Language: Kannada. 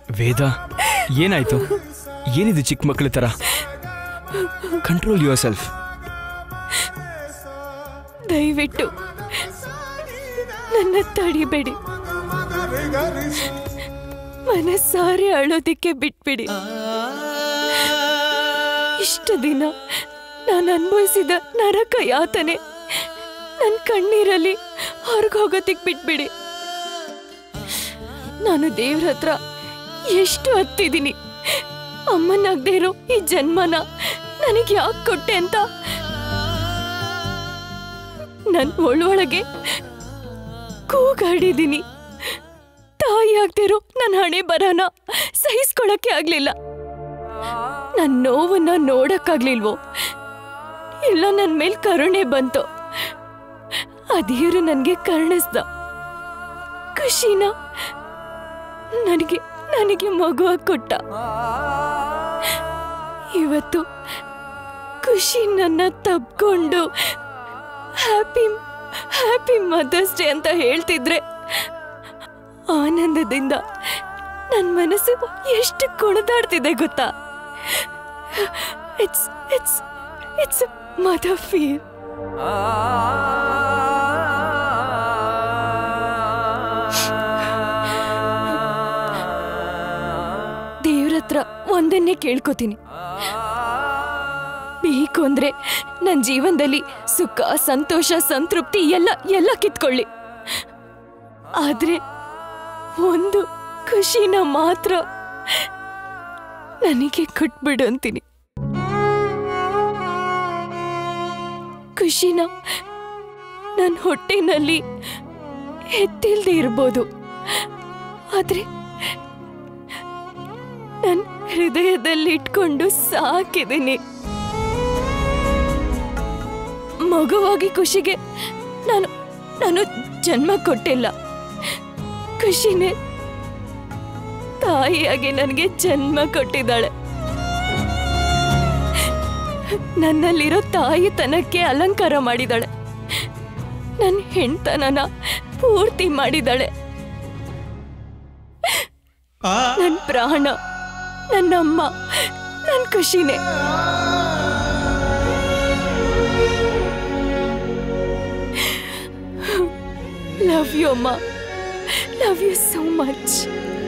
ವೇದ ಏನಾಯ್ತು ಏನಿದು ಚಿಕ್ಕ ಮಕ್ಕಳ ಥರ ಕಂಟ್ರೋಲ್ ಯುವರ್ ಸೆಲ್ಫ್ ದಯವಿಟ್ಟು ನನ್ನ ತಡಿಬೇಡಿ ಮನಸ್ಸಾರೆ ಅಳೋದಿಕ್ಕೆ ಬಿಟ್ಬಿಡಿ ಇಷ್ಟು ದಿನ ನಾನು ಅನುಭವಿಸಿದ ನರಕ ಯಾತನೆ ನನ್ನ ಕಣ್ಣೀರಲ್ಲಿ ಹೊರಗೋಗೋದಿಕ್ ಬಿಟ್ಬಿಡಿ ನಾನು ದೇವ್ರ ಹತ್ರ ಎಷ್ಟು ಹತ್ತಿದ್ದೀನಿ ಅಮ್ಮನಾಗದೇ ಇರೋ ಈ ಜನ್ಮನ ನನಗೆ ಯಾಕೆ ಕೊಟ್ಟೆ ಅಂತ ನನ್ ಒಳೊಳಗೆ ಕೂಗಾಡಿದ್ದೀನಿ ತಾಯಿ ಆಗ್ದಿರೋ ನನ್ನ ಹಣೆ ಬರನ ಸಹಿಸ್ಕೊಳಕ್ಕೆ ಆಗ್ಲಿಲ್ಲ ನನ್ನ ನೋವನ್ನ ನೋಡಕ್ಕಾಗ್ಲಿಲ್ವೋ ಇಲ್ಲ ನನ್ನ ಮೇಲ್ ಕರುಣೆ ಬಂತು ಅದೇರು ನನಗೆ ಕರುಣಿಸ್ದ ಖುಷಿನ ನನಗೆ ನನಗೆ ಮಗುವ ಕೊಟ್ಟ ಇವತ್ತು ಖುಷಿ ನನ್ನ ತಪ್ಕೊಂಡು ಹ್ಯಾಪಿ ಹ್ಯಾಪಿ ಮದರ್ಸ್ ಡೇ ಅಂತ ಹೇಳ್ತಿದ್ರೆ ಆನಂದದಿಂದ ನನ್ನ ಮನಸ್ಸು ಎಷ್ಟು ಕುಣಿದಾಡ್ತಿದೆ ಗೊತ್ತಾ it's it's it's mother feel ದೇವ್ರ ಹತ್ರ ಒಂದನ್ನೇ ಕೇಳ್ಕೊತೀನಿ ಬೇಕು ಅಂದ್ರೆ ನನ್ನ ಜೀವನದಲ್ಲಿ ಸುಖ ಸಂತೋಷ ಸಂತೃಪ್ತಿ ಎಲ್ಲ ಎಲ್ಲ ಕಿತ್ಕೊಳ್ಳಿ ಆದ್ರೆ ಒಂದು ಖುಷಿನ ಮಾತ್ರ ನನಗೆ ಕೊಟ್ಬಿಡು ಅಂತೀನಿ ಖುಷಿನ ನನ್ನ ಹೊಟ್ಟೆನಲ್ಲಿ ಎತ್ತಿಲ್ದೆ ಇರ್ಬೋದು ಆದ್ರೆ ನನ್ನ ಹೃದಯದಲ್ಲಿ ಇಟ್ಕೊಂಡು ಸಾಕಿದ್ದೀನಿ ಮಗುವಾಗಿ ಖುಷಿಗೆ ನಾನು ನಾನು ಜನ್ಮ ಕೊಟ್ಟಿಲ್ಲ ಖುಷಿನೇ ತಾಯಿಯಾಗಿ ನನಗೆ ಜನ್ಮ ಕೊಟ್ಟಿದ್ದಾಳೆ ನನ್ನಲ್ಲಿರೋ ತಾಯಿತನಕ್ಕೆ ಅಲಂಕಾರ ಮಾಡಿದಾಳೆ ನನ್ನ ಹೆಣ್ತನನ ಪೂರ್ತಿ ಮಾಡಿದಾಳೆ ನನ್ನ ಪ್ರಾಣ ನನ್ನಮ್ಮ ನನ್ನ ಖುಷಿನೇ ಲವ್ ಯು ಅಮ್ಮ ಲವ್ ಯು ಸೋ ಮಚ್